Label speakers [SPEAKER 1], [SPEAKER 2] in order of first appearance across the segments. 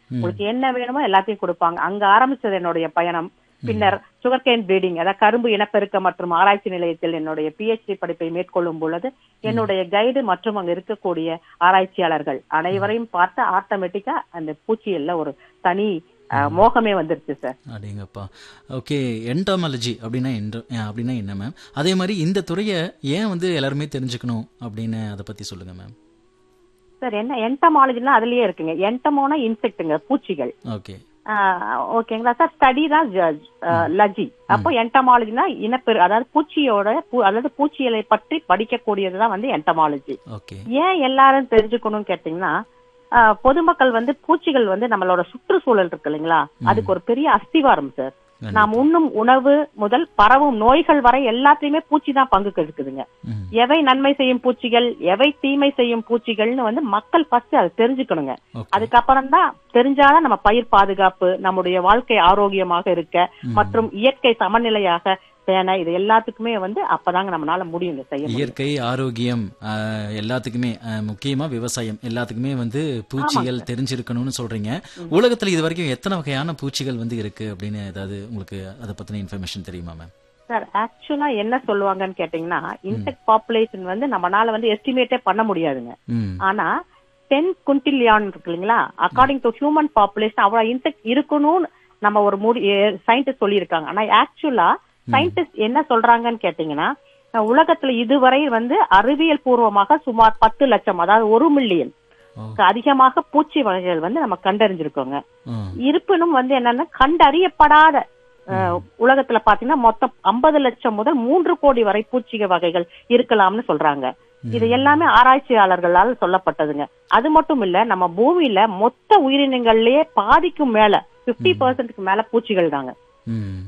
[SPEAKER 1] உங்களுக்கு என்ன வேணுமோ எல்லாத்தையும் கொடுப்பாங்க அங்க ஆரம்பிச்சது என்னுடைய பயணம் பின்னர் சுகர்கேன் பிரீடிங் அதாவது கரும்பு இனப்பெருக்க மற்றும் ஆராய்ச்சி நிலையத்தில் என்னுடைய பிஹெச்டி படிப்பை மேற்கொள்ளும் பொழுது என்னுடைய கைடு மற்றும் அங்க இருக்கக்கூடிய ஆராய்ச்சியாளர்கள் அனைவரையும் பார்த்து ஆட்டோமேட்டிக்கா அந்த பூச்சியல்ல ஒரு தனி அஹ், மோகமே வந்துருச்சு சார்
[SPEAKER 2] அப்படிங்கப்பா ஓகே என்டாமாலஜி அப்படின்னா என்ன அப்படின்னா என்ன மேம் அதே மாதிரி இந்த துறையை ஏன் வந்து எல்லாருமே தெரிஞ்சுக்கணும் அப்படின்னு அதை பத்தி சொல்லுங்க மேம்
[SPEAKER 1] சார் என்ன என்டமாலஜினா அதுலயே இருக்குங்க என்டமோனா இன்செக்ட்டுங்க பூச்சிகள்
[SPEAKER 2] ஓகே
[SPEAKER 1] ஆஹ் ஓகேங்களா சார் ஸ்டடி தான் லஜி அப்போ என்டமாலஜினா இனப்பெரு அதாவது பூச்சியோட பூ- அதாவது பூச்சியலை பற்றி படிக்கக்கூடியதுதான் வந்து என்டமாலஜி
[SPEAKER 2] ஓகே
[SPEAKER 1] ஏன் எல்லாரும் தெரிஞ்சுக்கணும்னு கேட்டீங்கன்னா ஆஹ் பொதுமக்கள் வந்து பூச்சிகள் வந்து நம்மளோட சுற்றுச்சூழல் இருக்கு இல்லைங்களா அதுக்கு ஒரு பெரிய அஸ்திவாரம் சார் நாம் உண்ணும் உணவு முதல் பரவும் நோய்கள் வரை எல்லாத்தையுமே பூச்சி தான் பங்கு இருக்குதுங்க
[SPEAKER 2] ம்.
[SPEAKER 1] எவை நன்மை செய்யும் பூச்சிகள் எவை தீமை செய்யும் பூச்சிகள்னு வந்து மக்கள் ஃபர்ஸ்ட் அதை தெரிஞ்சுக்கணுங்க
[SPEAKER 2] ஓகே
[SPEAKER 1] அதுக்கப்புறம் தான் தெரிஞ்சாதான் நம்ம பயிர் பாதுகாப்பு நம்முடைய வாழ்க்கை ஆரோக்கியமாக இருக்க மற்றும் இயற்கை சமநிலையாக பேண இது எல்லாத்துக்குமே வந்து அப்பதாங்க நம்மளால முடியுங்க செய்ய முடியும்
[SPEAKER 2] இயற்கை ஆரோக்கியம் ஆஹ், எல்லாத்துக்குமே ஆஹ், முக்கியமா விவசாயம் எல்லாத்துக்குமே வந்து பூச்சிகள் தெரிஞ்சிருக்கணும்னு சொல்றீங்க உலகத்துல இது வரைக்கும் எத்தனை வகையான பூச்சிகள் வந்து இருக்கு அப்படின்னு ஏதாவது உங்களுக்கு அதை பத்தின இன்ஃபர்மேஷன் தெரியுமா மேம்
[SPEAKER 1] சார் ஆக்சுவலா என்ன சொல்லுவாங்கன்னு கேட்டீங்கன்னா இன்செக்ட் பாப்புலேஷன் வந்து நம்மளால வந்து எஸ்டிமேட்டே பண்ண முடியாதுங்க
[SPEAKER 2] ம்
[SPEAKER 1] ஆனா டென் குன்டிலியான் இருக்கு இல்லைங்களா அக்கார்டிங் டு ஹியூமன் பாப்புலேஷன் அவ்வளவு இன்செக்ட் இருக்கணும்னு நம்ம ஒரு முடி சயின்டிஸ்ட் சொல்லியிருக்காங்க ஆனா ஆக்சுவலா சயின்டிஸ்ட் என்ன சொல்றாங்கன்னு கேட்டீங்கன்னா அஹ் உலகத்துல இதுவரை வந்து அறிவியல் பூர்வமாக சுமார் பத்து லட்சம் அதாவது ஒரு மில்லியன்
[SPEAKER 2] ஓ.
[SPEAKER 1] அதிகமாக பூச்சி வகைகள் வந்து நம்ம கண்டறிஞ்சிருக்கோங்க
[SPEAKER 2] ம்.
[SPEAKER 1] இருப்பினும் வந்து என்னன்னா கண்டறியப்படாத அஹ், உலகத்துல பாத்தீங்கன்னா மொத்தம் ஐம்பது லட்சம் முதல் மூன்று கோடி வரை பூச்சிக வகைகள் இருக்கலாம்னு சொல்றாங்க இது எல்லாமே ஆராய்ச்சியாளர்களால் சொல்லப்பட்டதுங்க அது மட்டும் இல்ல நம்ம பூமியில மொத்த உயிரினங்கள்லயே பாதிக்கும் மேல 50% பர்சன்ட்க்கு மேல பூச்சிகள் தாங்க
[SPEAKER 2] ம்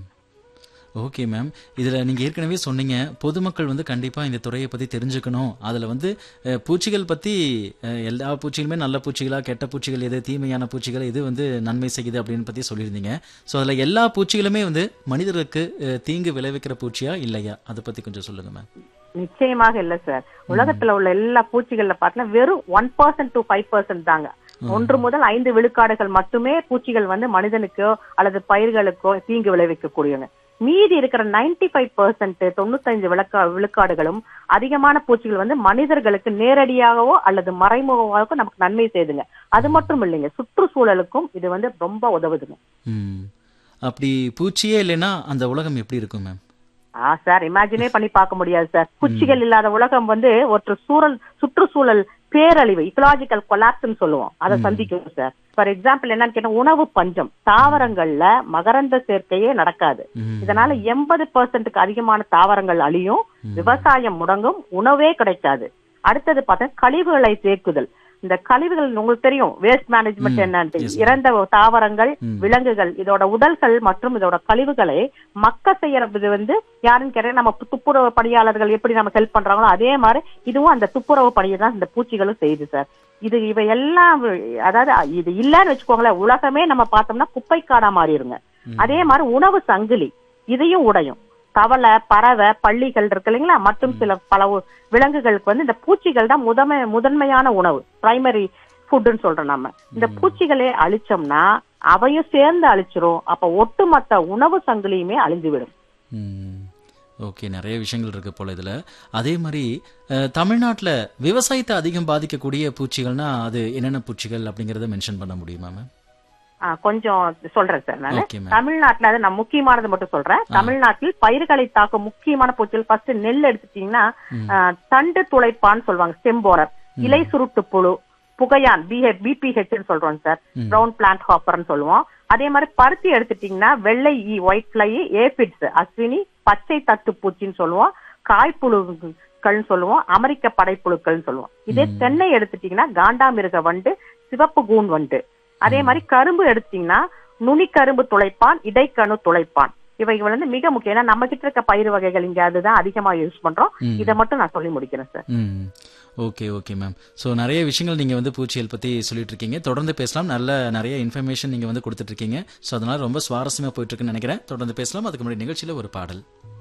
[SPEAKER 2] ஓகே மேம் இதுல நீங்க ஏற்கனவே சொன்னீங்க பொதுமக்கள் வந்து கண்டிப்பா இந்த துறையை பத்தி தெரிஞ்சுக்கணும் அதுல வந்து அஹ், பூச்சிகள் பத்தி அஹ், எல்லா பூச்சிகளுமே நல்ல பூச்சிகளா கெட்ட பூச்சிகள் எது தீமையான பூச்சிகள் எது வந்து நன்மை செய்யுது அப்படின்னு பத்தி சொல்லியிருந்தீங்க சோ அதுல எல்லா பூச்சிகளுமே வந்து மனிதர்களுக்கு அஹ், தீங்கு விளைவிக்கிற பூச்சியா இல்லையா அதை பத்தி கொஞ்சம் சொல்லுங்க மேம்
[SPEAKER 1] நிச்சயமாக இல்ல சார் உலகத்துல உள்ள எல்லா பூச்சிகள்ல பாத்தீங்கன்னா வெறும் one percent to five percent தாங்க ஒன்று முதல் ஐந்து விழுக்காடுகள் மட்டுமே பூச்சிகள் வந்து மனிதனுக்கோ அல்லது பயிர்களுக்கோ தீங்கு விளைவிக்கக்கூடியவங்க மீதி இருக்கிற 95% ஃபைவ் பர்சன்ட் தொண்ணூத்தஞ்சு விளக்கா விழுக்காடுகளும் அதிகமான பூச்சிகள் வந்து மனிதர்களுக்கு நேரடியாகவோ அல்லது மறைமுகமாகவோ நமக்கு நன்மை செய்யுதுங்க அது மட்டும் இல்லைங்க சுற்றுச்சூழலுக்கும் இது வந்து ரொம்ப உதவுதுங்க
[SPEAKER 2] ம் அப்படி பூச்சியே இல்லைன்னா அந்த உலகம் எப்படி இருக்கும் மேம்
[SPEAKER 1] ஆ சார் இமேஜினே பண்ணி பார்க்க முடியாது சார் பூச்சிகள் இல்லாத உலகம் வந்து ஒரு சூழல் சுற்றுச்சூழல் பேரழிவு இக்கலாஜிக்கல் கொலாப்ஸ்னு சொல்லுவோம் அதை சந்திக்கும் சார் ஃபார் எக்ஸாம்பிள் என்னன்னு கேட்டா உணவு பஞ்சம் தாவரங்கள்ல மகரந்த சேர்க்கையே நடக்காது
[SPEAKER 2] ம்.
[SPEAKER 1] இதனால எண்பது பெர்சென்ட்டுக்கு அதிகமான தாவரங்கள் அழியும் விவசாயம் முடங்கும் உணவே கிடைக்காது அடுத்தது பார்த்தா கழிவுகளை சேர்க்குதல் இந்த கழிவுகள் உங்களுக்கு தெரியும் வேஸ்ட் மேனேஜ்மெண்ட் என்னன்னு இறந்த தாவரங்கள் விலங்குகள் இதோட உடல்கள் மற்றும் இதோட கழிவுகளை மக்க செய்யறது வந்து யாருன்னு கேட்டா நம்ம துப்புரவு பணியாளர்கள் எப்படி நம்ம ஹெல்ப் பண்றாங்களோ அதே மாதிரி இதுவும் அந்த துப்புரவு பணியை தான் இந்த பூச்சிகளும் செய்யுது சார் இது இவை எல்லாம் அதாவது இது இல்லன்னு வச்சுக்கோங்களேன் உலகமே நம்ம பார்த்தோம்னா குப்பைக்காடா மாறிடுங்க அதே மாதிரி உணவு சங்கிலி இதையும் உடையும் தவளை பறவை பள்ளிகள் இருக்கு இல்லைங்களா மற்றும் சில பல உ- விலங்குகளுக்கு வந்து இந்த பூச்சிகள் தான் முதன்மை முதன்மையான உணவு பிரைமரி ஃபுட்னு சொல்றோம் நம்ம இந்த பூச்சிகளே அழிச்சோம்னா அவையும் சேர்ந்து அழிச்சிரும் அப்ப ஒட்டுமொத்த உணவு சங்கிலியுமே அழிஞ்சு விடும்
[SPEAKER 2] ம் ஓகே நிறைய விஷயங்கள் இருக்கு போல இதுல அதே மாதிரி அஹ், தமிழ்நாட்டுல விவசாயத்தை அதிகம் பாதிக்கக்கூடிய பூச்சிகள்னா அது என்னென்ன பூச்சிகள் அப்படிங்கறத மென்ஷன் பண்ண முடியுமா மேம்
[SPEAKER 1] ஆ, கொஞ்சம் சொல்றேன் சார் நான்
[SPEAKER 2] ஓகே மேம்
[SPEAKER 1] தமிழ்நாட்டுல அது நான் முக்கியமானது மட்டும் சொல்றேன் தமிழ்நாட்டில் பயிர்களை தாக்கும் முக்கியமான பூச்சிகள் ஃபர்ஸ்ட் நெல் எடுத்துட்டீங்கன்னா ஆ, தண்டு துளைப்பான்னு சொல்லுவாங்க செம்போரர் இலை சுருட்டு புழு புகையான் பிஹெச் பிபிஹெச்னு சொல்றோம் சார் பிரவுன் பிளான்ட் ஹாப்பர்னு சொல்லுவோம் அதே மாதிரி பருத்தி எடுத்துட்டீங்கன்னா வெள்ளை ஈ ஒயிட் ஃபிளை ஏபிட்ஸ் அஸ்வினி பச்சை தட்டு பூச்சின்னு சொல்லுவோம் காய்ப்புழுக்கள்னு சொல்லுவோம் அமெரிக்க படைப்புழுக்கள்னு சொல்லுவோம் இதே தென்னை எடுத்துட்டீங்கன்னா காண்டாமிருக வண்டு சிவப்பு கூன் வண்டு அதே மாதிரி கரும்பு எடுத்தீங்கன்னா நுனி கரும்பு துளைப்பான் இடைக்கணு துளைப்பான் இவைகள் வந்து மிக முக்கியம் ஏன்னா நம்ம கிட்ட இருக்க பயிர் வகைகள் இங்க அதுதான் அதிகமா யூஸ் பண்றோம் இதை மட்டும் நான் சொல்லி முடிக்கிறேன் சார்
[SPEAKER 2] ம் ஓகே ஓகே மேம் ஸோ நிறைய விஷயங்கள் நீங்கள் வந்து பூச்சியல் பற்றி சொல்லிட்டு இருக்கீங்க தொடர்ந்து பேசலாம் நல்ல நிறைய இன்ஃபர்மேஷன் நீங்கள் வந்து கொடுத்துட்டு இருக்கீங்க ஸோ அதனால ரொம்ப சுவாரஸ்யமாக போயிட்டு இருக்குன்னு நினைக்கிறேன் தொடர்ந்து பேசலாம் அதுக்கு முன்னாடி நிகழ்ச்சியில் ஒரு பாடல்